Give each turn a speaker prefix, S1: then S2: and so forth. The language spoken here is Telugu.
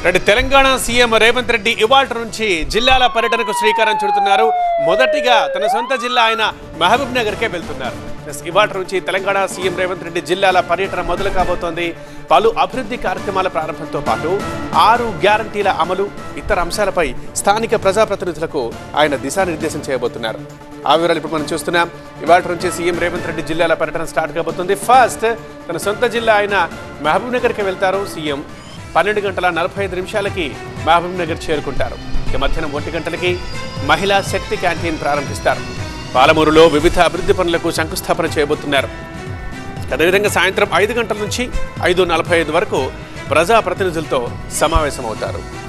S1: రెడ్డి తెలంగాణ సీఎం రేవంత్ రెడ్డి ఇవాళ నుంచి జిల్లాల పర్యటనకు శ్రీకారం చుడుతున్నారు మొదటిగా తన సొంత జిల్లా అయిన మహబూబ్ నగర్కే వెళ్తున్నారు ఎస్, ఇవాళ నుంచి తెలంగాణ సీఎం రేవంత్ రెడ్డి జిల్లాల పర్యటన మొదలు కాబోతోంది పలు అభివృద్ధి కార్యక్రమాల ప్రారంభంతో పాటు ఆరు గ్యారంటీల అమలు ఇతర అంశాలపై స్థానిక ప్రజాప్రతినిధులకు ఆయన దిశానిర్దేశం చేయబోతున్నారు ఆ వివరాలు ఇప్పుడు మనం చూస్తున్నాం ఇవాళ నుంచి సీఎం రేవంత్ రెడ్డి జిల్లాల పర్యటన స్టార్ట్ కాబోతుంది ఫస్ట్ తన సొంత జిల్లా అయిన మహబూబ్ నగర్కి వెళ్తారు సీఎం పన్నెండు గంటల నలభై ఐదు నిమిషాలకి మహబూబ్ నగర్ చేరుకుంటారు ఇక మధ్యాహ్నం ఒంటి గంటలకి మహిళా శక్తి క్యాంటీన్ ప్రారంభిస్తారు పాలమూరులో వివిధ అభివృద్ధి పనులకు శంకుస్థాపన చేయబోతున్నారు అదేవిధంగా సాయంత్రం ఐదు గంటల నుంచి ఐదు నలభై ఐదు వరకు ప్రజాప్రతినిధులతో సమావేశమవుతారు